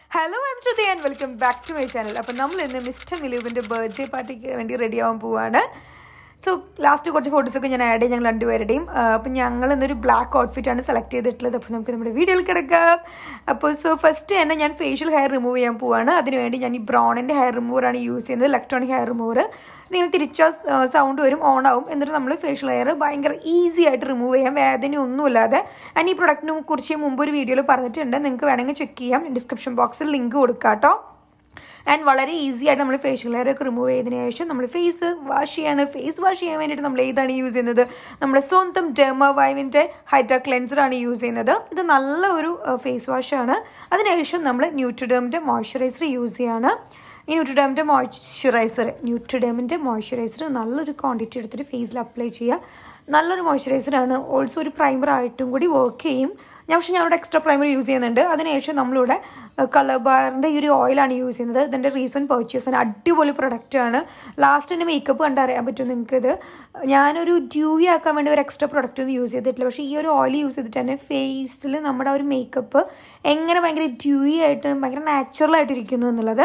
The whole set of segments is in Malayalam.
Hello I'm Shruti and welcome back to my channel അപ്പം നമ്മൾ ഇന്ന് മിസ്റ്റർ മിലൂബിൻ്റെ ബർത്ത്ഡേ പാർട്ടിക്ക് വേണ്ടി റെഡി ആവാൻ പോവാണ് സോ ലാസ്റ്റ് കുറച്ച് ഫോട്ടോസൊക്കെ ഞാൻ ആഡ് ചെയ്യും ഞങ്ങൾ രണ്ടുപേരുടെയും അപ്പം ഞങ്ങൾ ഇന്നൊരു ബ്ലാക്ക് ഔട്ട്ഫിറ്റാണ് സെലക്ട് ചെയ്തിട്ടുള്ളത് അപ്പോൾ നമുക്ക് നമ്മുടെ വീഡിയോയിൽ കിടക്കാം അപ്പോൾ സോ ഫസ്റ്റ് തന്നെ ഞാൻ ഫേഷ്യൽ ഹെയർ റിമൂവ് ചെയ്യാൻ പോവാണ് അതിനുവേണ്ടി ഞാൻ ഈ ബ്രൗണിൻ്റെ ഹെയർ റിമൂവറാണ് യൂസ് ചെയ്യുന്നത് ഇലക്ട്രോണിക് ഹെയർ റിമൂവർ ഇതിങ്ങനെ തിരിച്ച സൗണ്ട് വരും ഓൺ ആവും എന്നിട്ട് നമ്മൾ ഫേഷ്യൽ ഹെയർ ഭയങ്കര ഈസി ആയിട്ട് റിമൂവ് ചെയ്യാം വേദന ഒന്നുമില്ലാതെ ഞാൻ ഈ പ്രൊഡക്റ്റിനെ കുറിച്ച് മുമ്പ് ഒരു വീഡിയോയിൽ പറഞ്ഞിട്ടുണ്ട് നിങ്ങൾക്ക് വേണമെങ്കിൽ ചെക്ക് ചെയ്യാം ഡിസ്ക്രിപ്ഷൻ ബോക്സിൽ ലിങ്ക് കൊടുക്കാം കേട്ടോ ആൻഡ് വളരെ ഈസി ആയിട്ട് നമ്മൾ ഫേഷ്യൽ ഹെയർ ഒക്കെ റിമൂവ് ചെയ്തതിന് ശേഷം നമ്മൾ ഫേസ് വാഷ് ചെയ്യാണ് ഫേസ് വാഷ് ചെയ്യാൻ വേണ്ടിയിട്ട് നമ്മൾ ഏതാണ് യൂസ് ചെയ്യുന്നത് നമ്മുടെ സ്വന്തം ഡെർമ വൈവിൻ്റെ ഹൈഡ്രാ ക്ലെൻസറാണ് യൂസ് ചെയ്യുന്നത് ഇത് നല്ല ഒരു ഫേസ് വാഷാണ് അതിനുശേഷം നമ്മൾ ന്യൂട്രിഡേമിൻ്റെ മോയ്സ്ചറൈസർ യൂസ് ചെയ്യാണ് ഈ ന്യൂട്രിഡേമിൻ്റെ മോയ്സ്ചറൈസർ ന്യൂട്രിഡേമിൻ്റെ മോയ്സ്ചറൈസർ നല്ലൊരു ക്വാണ്ടിറ്റി എടുത്തിട്ട് ഫേസിൽ അപ്ലൈ ചെയ്യുക നല്ലൊരു മോയ്സ്ചറൈസറാണ് ഓൾസോ ഒരു പ്രൈമർ ആയിട്ടും കൂടി വർക്ക് ചെയ്യും ഞാൻ പക്ഷേ ഞാനിവിടെ എക്സ്ട്രാ പ്രൈമർ യൂസ് ചെയ്യുന്നുണ്ട് അതിനുശേഷം നമ്മളിവിടെ കളർ ബാറിൻ്റെ ഈ ഒരു ഓയിലാണ് യൂസ് ചെയ്യുന്നത് ഇതിൻ്റെ റീസെൻറ്റ് പർച്ചേസാണ് അടിപൊളി പ്രൊഡക്റ്റാണ് ലാസ്റ്റ് എൻ്റെ മേക്കപ്പ് കണ്ടറിയാൻ പറ്റും നിങ്ങൾക്കിത് ഞാനൊരു ഡ്യൂവി ആക്കാൻ വേണ്ടി ഒരു എക്സ്ട്രാ പ്രൊഡക്റ്റ് ഒന്നും യൂസ് ചെയ്തിട്ടില്ല പക്ഷേ ഈ ഒരു ഓയിൽ യൂസ് ചെയ്തിട്ട് തന്നെ ഫേസിൽ നമ്മുടെ ആ ഒരു മേക്കപ്പ് എങ്ങനെ ഭയങ്കര ഡ്യൂവി ആയിട്ട് ഭയങ്കര നാച്ചുറലായിട്ടിരിക്കുന്നു എന്നുള്ളത്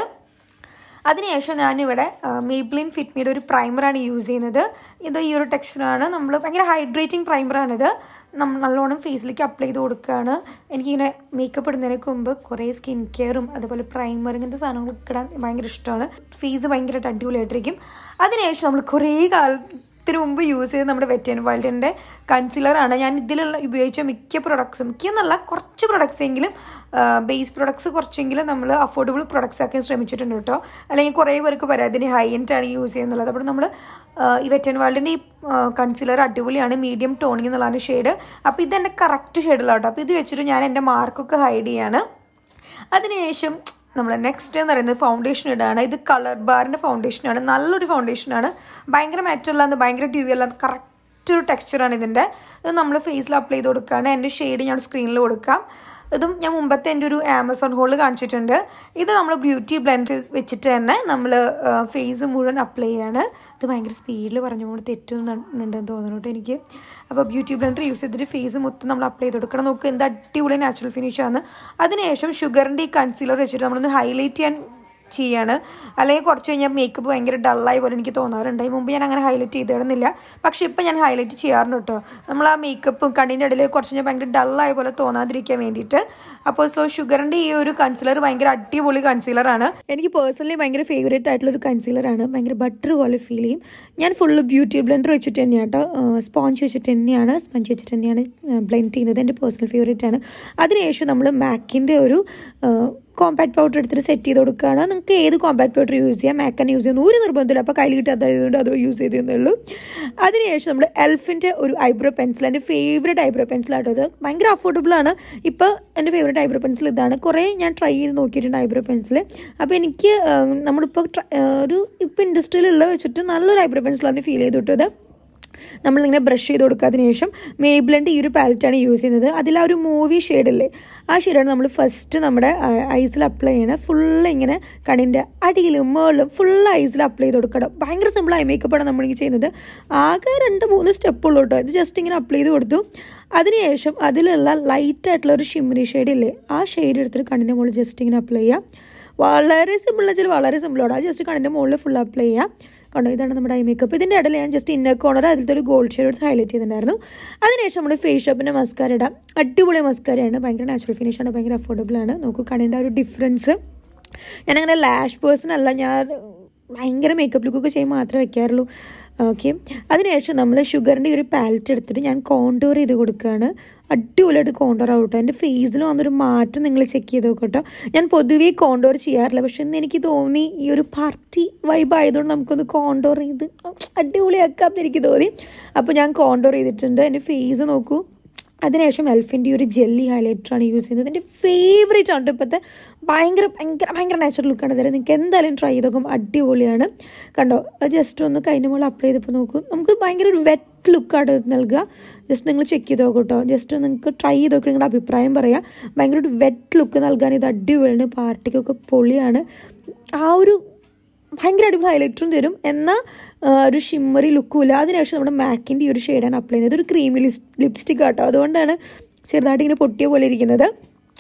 അതിനുശേഷം ഞാനിവിടെ മേബ്ലിൻ ഫിറ്റ്മിയുടെ ഒരു പ്രൈമറാണ് യൂസ് ചെയ്യുന്നത് ഇത് ഈ ഒരു ടെക്സ്ചറാണ് നമ്മൾ ഭയങ്കര ഹൈഡ്രേറ്റിംഗ് പ്രൈമറാണിത് നമ്മൾ നല്ലോണം ഫേസിലേക്ക് അപ്ലൈ ചെയ്ത് കൊടുക്കുകയാണ് എനിക്കിങ്ങനെ മേക്കപ്പ് ഇടുന്നതിന് മുമ്പ് കുറേ സ്കിൻ കെയറും അതുപോലെ പ്രൈമർ ഇങ്ങനത്തെ സാധനങ്ങളൊക്കെ ഇടാൻ ഭയങ്കര ഇഷ്ടമാണ് ഫേസ് ഭയങ്കരമായിട്ട് അടിപൊളിയായിട്ടിരിക്കും അതിനുശേഷം നമ്മൾ കുറേ കാലത്തിന് മുമ്പ് യൂസ് ചെയ്ത് നമ്മുടെ വെറ്റ് ആൻഡ് വൈൽഡിൻ്റെ കൺസീലറാണ് ഞാൻ ഇതിലുള്ള ഉപയോഗിച്ച മിക്ക പ്രൊഡക്ട്സും മിക്ക എന്നല്ല കുറച്ച് പ്രൊഡക്ട്സ് എങ്കിലും ബേസ് പ്രൊഡക്ട്സ് കുറച്ചെങ്കിലും നമ്മൾ അഫോർഡബിൾ പ്രൊഡക്ട്സ് ആക്കാൻ ശ്രമിച്ചിട്ടുണ്ട് കേട്ടോ അല്ലെങ്കിൽ കുറേ പേർക്ക് പറയാം അതിന് ഹൈ എൻഡ് ആണ് യൂസ് ചെയ്യുന്നുള്ളത് അപ്പോൾ നമ്മൾ ഈ വെറ്റ് ആൻഡ് വേൾഡിൻ്റെ ഈ കൺസീലർ അടിപൊളിയാണ് മീഡിയം ടോണിങ് എന്നുള്ളതാണ് ഷെയ്ഡ് അപ്പോൾ ഇതെൻ്റെ കറക്റ്റ് ഷെയ്ഡിലാണ് കേട്ടോ അപ്പോൾ ഇത് വെച്ചിട്ട് ഞാൻ എൻ്റെ മാർക്കൊക്കെ ഹൈഡ് ചെയ്യാണ് അതിനുശേഷം നമ്മൾ നെക്സ്റ്റ് എന്ന് പറയുന്നത് ഫൗണ്ടേഷൻ ഇടാണ് ഇത് കളർ ബാറിൻ്റെ ഫൗണ്ടേഷനാണ് നല്ലൊരു ഫൗണ്ടേഷനാണ് ഭയങ്കര മാറ്റല്ലാന്ന് ഭയങ്കര ഡ്യൂവി അല്ലാന്ന് കറക്റ്റ് ഒരു ടെക്സ്ചറാണ് ഇതിൻ്റെ ഇത് നമ്മൾ ഫേസിൽ അപ്ലൈ ചെയ്ത് കൊടുക്കുകയാണ് എൻ്റെ ഷെയ്ഡ് ഞാൻ സ്ക്രീനിൽ കൊടുക്കാം ഇതും ഞാൻ മുമ്പത്തെ എൻ്റെ ഒരു ആമസോൺ ഹോളിൽ കാണിച്ചിട്ടുണ്ട് ഇത് നമ്മൾ ബ്യൂട്ടി ബ്ലെൻഡ് വെച്ചിട്ട് തന്നെ നമ്മൾ ഫേസ് മുഴുവൻ അപ്ലൈ ചെയ്യാണ് ഇത് ഭയങ്കര സ്പീഡിൽ പറഞ്ഞുകൊണ്ട് തെറ്റുന്നുണ്ടെന്ന് തോന്നുന്നു കേട്ടോ എനിക്ക് അപ്പോൾ ബ്യൂട്ടി ബ്ലെൻഡർ യൂസ് ചെയ്തിട്ട് ഫേസ് മൊത്തം നമ്മൾ അപ്ലൈ ചെയ്ത് കൊടുക്കണം നോക്ക് എന്ത് അടിപൊളി നാച്ചുറൽ ഫിനിഷാണ് അതിനുശേഷം ഷുഗറിൻ്റെ ഈ കൺസീലർ വെച്ചിട്ട് നമ്മളൊന്ന് ഹൈലൈറ്റ് ചെയ്യാൻ ചെയ്യാണ് അല്ലെങ്കിൽ കുറച്ച് കഴിഞ്ഞാൽ മേക്കപ്പ് ഭയങ്കര ഡള്ളായി പോലെ എനിക്ക് തോന്നാറുണ്ട് മുമ്പ് ഞാൻ അങ്ങനെ ഹൈലൈറ്റ് ചെയ്തിടുന്നില്ല പക്ഷേ ഇപ്പം ഞാൻ ഹൈലൈറ്റ് ചെയ്യാറുണ്ട് കേട്ടോ നമ്മൾ ആ മേക്കപ്പ് കണ്ണിൻ്റെ ഇടയിൽ കുറച്ച് കഴിഞ്ഞാൽ ഭയങ്കര ഡള്ളായ പോലെ തോന്നാതിരിക്കാൻ വേണ്ടിയിട്ട് അപ്പോൾ സോ ഷുഗറിൻ്റെ ഈ ഒരു കൺസീലർ ഭയങ്കര അടിപൊളി കൺസീലറാണ് എനിക്ക് പേഴ്സണലി ഭയങ്കര ഫേവറേറ്റ് ആയിട്ടുള്ള ഒരു കൺസീലറാണ് ഭയങ്കര ബട്ടർ പോലെ ഫീൽ ചെയ്യും ഞാൻ ഫുള്ള് ബ്യൂട്ടി ബ്ലെൻഡർ വെച്ചിട്ട് തന്നെയാണ് കേട്ടോ സ്പോഞ്ച് വെച്ചിട്ട് തന്നെയാണ് സ്പഞ്ച് വെച്ചിട്ട് തന്നെയാണ് ബ്ലെൻഡ് ചെയ്യുന്നത് എൻ്റെ പേഴ്സണൽ ഫേവറേറ്റ് ആണ് അതിനുശേഷം നമ്മൾ മാക്കിൻ്റെ ഒരു കോമ്പാക്ട് പൗഡർ എടുത്തിട്ട് സെറ്റ് ചെയ്ത് കൊടുക്കുകയാണ് നിങ്ങൾക്ക് ഏത് കോമ്പാക്ട് പൗഡർ യൂസ് ചെയ്യാം മാക്കൻ യൂസ് ചെയ്യുന്ന ഒരു നിർബന്ധമില്ല അപ്പോൾ കയ്യിൽ കിട്ടാത്തതുകൊണ്ട് അത് യൂസ് ചെയ്തേ ഉള്ളൂ അതിനുശേഷം നമ്മൾ എൽഫിൻ്റെ ഒരു ഐബ്രോ പെൻസിൽ എൻ്റെ ഫേവറേറ്റ് ഐബ്രോ പെൻസിലാട്ടോ ഇത് ഭയങ്കര അഫോർഡബിൾ ആണ് ഇപ്പോൾ എൻ്റെ ഫേവറേറ്റ് ഐബ്രോ പെൻസിൽ ഇതാണ് കുറേ ഞാൻ ട്രൈ ചെയ്ത് നോക്കിയിട്ടുണ്ട് ഐബ്രോ പെൻസിൽ അപ്പോൾ എനിക്ക് നമ്മളിപ്പോൾ ഒരു ഇപ്പോൾ ഇൻഡസ്ട്രിയിലുള്ള വെച്ചിട്ട് നല്ലൊരു ഐബ്രോ പെൻസിലാണ് ഫീൽ ചെയ്തു കിട്ടുന്നത് നമ്മളിങ്ങനെ ബ്രഷ് ചെയ്ത് കൊടുക്കാതിന് ശേഷം മേബിളിൻ്റെ ഈ ഒരു പാലറ്റാണ് യൂസ് ചെയ്യുന്നത് അതിൽ ആ ഒരു മൂവി ഷെയ്ഡില്ലേ ആ ഷെയ്ഡാണ് നമ്മൾ ഫസ്റ്റ് നമ്മുടെ ഐസിൽ അപ്ലൈ ചെയ്യണം ഫുള്ള് ഇങ്ങനെ കണ്ണിൻ്റെ അടിയിലും മേളിലും ഫുൾ ഐസിൽ അപ്ലൈ ചെയ്ത് കൊടുക്കണം ഭയങ്കര സിമ്പിൾ ഐ മേക്കപ്പാണ് നമ്മളിങ്ങനെ ചെയ്യുന്നത് ആകെ രണ്ട് മൂന്ന് സ്റ്റെപ്പുള്ളൂ കേട്ടോ ഇത് ജസ്റ്റ് ഇങ്ങനെ അപ്ലൈ ചെയ്ത് കൊടുത്തു അതിനുശേഷം അതിലുള്ള ലൈറ്റ് ആയിട്ടുള്ള ഒരു ഷിമ്മറി ഷെയ്ഡ് ഇല്ലേ ആ ഷെയ്ഡ് എടുത്തിട്ട് കണ്ണിൻ്റെ മുകളിൽ ജസ്റ്റ് ഇങ്ങനെ അപ്ലൈ ചെയ്യുക വളരെ സിമ്പിൾ വെച്ചാൽ വളരെ സിമ്പിളാണ് അത് ജസ്റ്റ് കണ്ണിൻ്റെ മുകളിൽ ഫുൾ അപ്ലൈ ചെയ്യുക കണ്ടോ ഇതാണ് നമ്മുടെ ഐ മേക്കപ്പ് ഇതിൻ്റെ ഇടയിൽ ഞാൻ ജസ്റ്റ് ഇന്നർ കോർണർ അതിലത്തെ ഒരു ഗോൾഡ് ഷെയ്ഡ് എടുത്ത് ഹൈലൈറ്റ് ചെയ്തിട്ടുണ്ടായിരുന്നു അതിനുശേഷം നമ്മൾ ഫേസ് ഷോപ്പിൻ്റെ മസ്കാര ഇടാം അടിപൊളി മസ്കാരയാണ് ഭയങ്കര നാച്ചുറൽ ഫിനിഷാണ് ഭയങ്കര അഫോർഡബിൾ ആണ് നോക്കൂ കണ്ണിൻ്റെ ഒരു ഡിഫറൻസ് ഞാനങ്ങനെ ലാഷ് പേഴ്സൺ അല്ല ഞാൻ ഭയങ്കര മേക്കപ്പ് ലുക്കൊക്കെ ചെയ്യുമ്പോൾ മാത്രമേ വെക്കാറുള്ളൂ ഓക്കെ അതിനുശേഷം നമ്മൾ ഷുഗറിൻ്റെ ഒരു പാലറ്റ് എടുത്തിട്ട് ഞാൻ കോണ്ടോർ ചെയ്ത് കൊടുക്കുകയാണ് അടിപൊളിയായിട്ട് കോണ്ടോർ ആവട്ടോ എൻ്റെ ഫേസിൽ വന്നൊരു മാറ്റം നിങ്ങൾ ചെക്ക് ചെയ്ത് നോക്കട്ടോ ഞാൻ പൊതുവേ കോണ്ടോർ ചെയ്യാറില്ല പക്ഷെ ഇന്ന് എനിക്ക് തോന്നി ഈ ഒരു പാർട്ടി വൈബ് ആയതുകൊണ്ട് നമുക്കൊന്ന് കോണ്ടോർ ചെയ്ത് അടിപൊളിയാക്കാം എന്ന് എനിക്ക് തോന്നി അപ്പോൾ ഞാൻ കോണ്ടോർ ചെയ്തിട്ടുണ്ട് എൻ്റെ ഫേസ് നോക്കൂ അതിനുശേഷം എൽഫിൻ്റെ ഒരു ജെല്ലി ഹൈലൈറ്ററാണ് യൂസ് ചെയ്യുന്നത് എൻ്റെ ഫേവറേറ്റ് ആണ് ഇപ്പോഴത്തെ ഭയങ്കര ഭയങ്കര ഭയങ്കര നാച്ചുറൽ ലുക്കാണ് തരാം നിങ്ങൾക്ക് എന്തായാലും ട്രൈ ചെയ്ത് നോക്കും അടിപൊളിയാണ് കണ്ടോ അത് ജസ്റ്റ് ഒന്ന് കൈൻ്റെ മുകളിൽ അപ്ലൈ ചെയ്തപ്പോൾ നോക്കൂ നമുക്ക് ഭയങ്കര ഒരു വെറ്റ് ലുക്കാണ് നൽകുക ജസ്റ്റ് നിങ്ങൾ ചെക്ക് ചെയ്ത് നോക്കും കേട്ടോ ജസ്റ്റ് നിങ്ങൾക്ക് ട്രൈ ചെയ്ത് നോക്കി നിങ്ങളുടെ അഭിപ്രായം പറയാം ഭയങ്കര ഒരു വെറ്റ് ലുക്ക് നൽകാൻ ഇത് അടിപൊളിയാണ് പാർട്ടിക്കൊക്കെ പൊളിയാണ് ആ ഒരു ഭയങ്കര അടിപൊളി ഹൈലൈറ്ററും തരും എന്നാൽ ഒരു ഷിമ്മറി ലുക്കും ഇല്ല അതിനുശേഷം നമ്മുടെ മാക്കിൻ്റെ ഈ ഒരു ഷെയ്ഡാണ് അപ്ലൈ ചെയ്യുന്നത് ഒരു ക്രീമി ലിപ്സ്റ്റിക് ആട്ടോ അതുകൊണ്ടാണ് ചെറുതായിട്ട് ഇങ്ങനെ പൊട്ടിയ പോലെ ഇരിക്കുന്നത്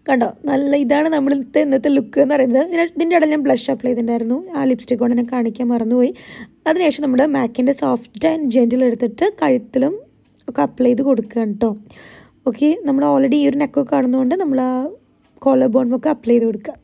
കണ്ടോ നല്ല ഇതാണ് നമ്മളിത്തെ ഇന്നത്തെ ലുക്ക് എന്ന് പറയുന്നത് ഇതിന് ഇതിൻ്റെ ഇടയിൽ ഞാൻ ബ്ലഷ് അപ്ലൈ ചെയ്തിട്ടുണ്ടായിരുന്നു ആ ലിപ്സ്റ്റിക് കൊണ്ട് ഞാൻ കാണിക്കാൻ മറന്നുപോയി അതിനുശേഷം നമ്മുടെ മാക്കിൻ്റെ സോഫ്റ്റ് ആൻഡ് ജെൻറ്റിൽ എടുത്തിട്ട് കഴുത്തിലും ഒക്കെ അപ്ലൈ ചെയ്ത് കൊടുക്കുകയാണ് കേട്ടോ ഓക്കെ നമ്മൾ ഓൾറെഡി ഈ ഒരു നെക്കൊക്കെ കാണുന്നതുകൊണ്ട് നമ്മൾ ആ കോളർ ബോൺമൊക്കെ അപ്ലൈ ചെയ്ത് കൊടുക്കുക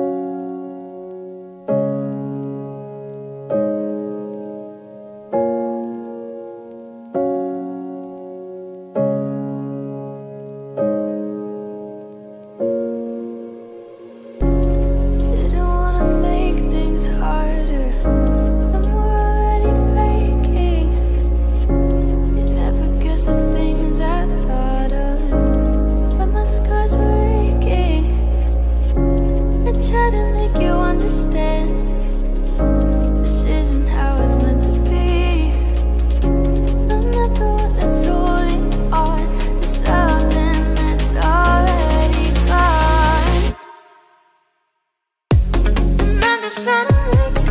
Didn't wanna make things harder. And we're already breaking. You never guess the things I thought of. But my scars were aching. I try to make you understand. This isn't how it's meant to be. I'm not the one that's holding on to something that's already gone. And I'm just trying to make